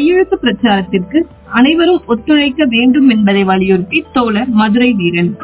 கையெழுத்து பிரச்சாரத்திற்கு அனைவரும் ஒத்துழைக்க வேண்டும் என்பதை வலியுறுத்தி தோழர் மதுரை வீரன்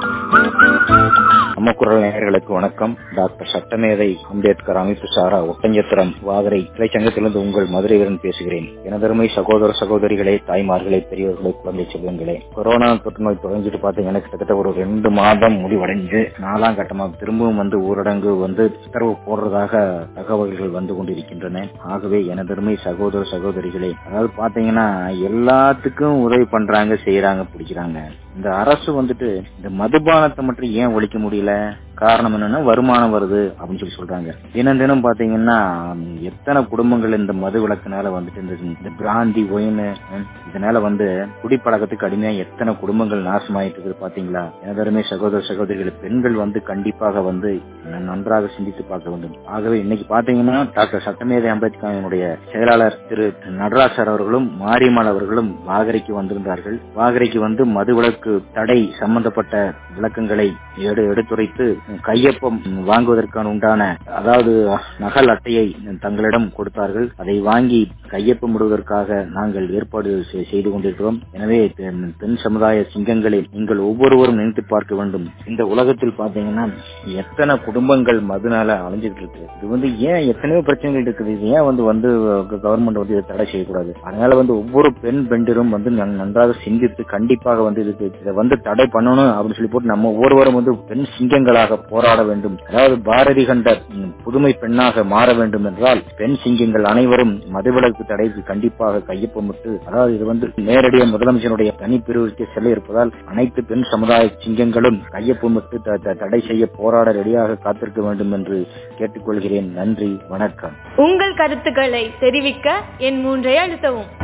நம்ம குரல் நேயர்களுக்கு வணக்கம் டாக்டர் சட்டமேதை அம்பேத்கர் அமைப்பு சாரா ஒட்டஞ்சத்திரம் வாகரை கிளை சங்கத்திலிருந்து உங்கள் மதுரை வீரன் பேசுகிறேன் எனதருமை சகோதர சகோதரிகளே தாய்மார்களே பெரியவர்களே குழந்தை செல்வங்களே கொரோனா தொற்று நோய் தொடங்கிட்டு பாத்தீங்கன்னா கிட்டத்தட்ட ஒரு ரெண்டு மாதம் முடிவடைஞ்சு நாலாம் கட்டமா திரும்பவும் வந்து ஊரடங்கு வந்து உத்தரவு போடுறதாக தகவல்கள் வந்து கொண்டிருக்கின்றன ஆகவே எனதருமை சகோதர சகோதரிகளே அதாவது பாத்தீங்கன்னா எல்லாத்துக்கும் உதவி பண்றாங்க செய்யறாங்க பிடிக்கிறாங்க இந்த அரசு வந்துட்டு இந்த மதுபானத்தை மட்டும் ஏன் ஒழிக்க முடியல காரணம் என்னன்னா வருமானம் வருது அப்படின்னு சொல்லி சொல்றாங்க தினம் தினம் பாத்தீங்கன்னா எத்தனை குடும்பங்கள் இந்த மது விளக்குனால வந்துட்டு இந்த இந்த பிராந்தி ஒயின் இதனால வந்து குடிப்பழக்கத்துக்கு அடிமையா எத்தனை குடும்பங்கள் நாசமாயிட்டு இருக்குது பாத்தீங்களா எனதருமே சகோதர சகோதரிகள் பெண்கள் வந்து கண்டிப்பாக வந்து நன்றாக சிந்தித்து பார்க்க வேண்டும் ஆகவே இன்னைக்கு பாத்தீங்கன்னா டாக்டர் சட்டமேதை அம்பேத்கருடைய செயலாளர் திரு நடராஜ் சார் அவர்களும் மாரியம்மாள் அவர்களும் வாகரைக்கு வந்திருந்தார்கள் வாகரைக்கு வந்து மது விளக்கு தடை சம்பந்தப்பட்ட விளக்கங்களை எடுத்துரைத்து கையொப்பம் வாங்குவதற்கான உண்டான அதாவது நகல் அட்டையை தங்களிடம் கொடுத்தார்கள் அதை வாங்கி கையொப்பம் விடுவதற்காக நாங்கள் ஏற்பாடு செய்து கொண்டிருக்கிறோம் எனவே பெண் சமுதாய சிங்கங்களை நீங்கள் ஒவ்வொருவரும் நினைத்து பார்க்க வேண்டும் இந்த உலகத்தில் பாத்தீங்கன்னா எத்தனை குடும்பங்கள் மதுனால அலைஞ்சிட்டு இருக்கு இது வந்து ஏன் எத்தனையோ பிரச்சனைகள் இருக்குது இது ஏன் வந்து வந்து கவர்மெண்ட் வந்து இதை தடை செய்யக்கூடாது அதனால வந்து ஒவ்வொரு பெண் பெண்டிரும் வந்து நன்றாக சிந்தித்து கண்டிப்பாக வந்து இதுக்கு இதை வந்து தடை பண்ணணும் அப்படின்னு சொல்லி போட்டு நம்ம ஒவ்வொருவரும் வந்து பெண் சிங்கங்களாக போராட வேண்டும் அதாவது பாரதி கண்ட புதுமை பெண்ணாக மாற வேண்டும் என்றால் பெண் சிங்கங்கள் அனைவரும் மதுவிலக்கு தடைக்கு கண்டிப்பாக கையொப்பமிட்டு அதாவது இது வந்து நேரடியாக முதலமைச்சருடைய தனிப்பிரிவுக்கு செல்ல இருப்பதால் அனைத்து பெண் சமுதாய சிங்கங்களும் கையொப்பமிட்டு தடை செய்ய போராட ரெடியாக காத்திருக்க வேண்டும் என்று கேட்டுக்கொள்கிறேன் நன்றி வணக்கம் உங்கள் கருத்துக்களை தெரிவிக்க என் மூன்றை அழுத்தவும்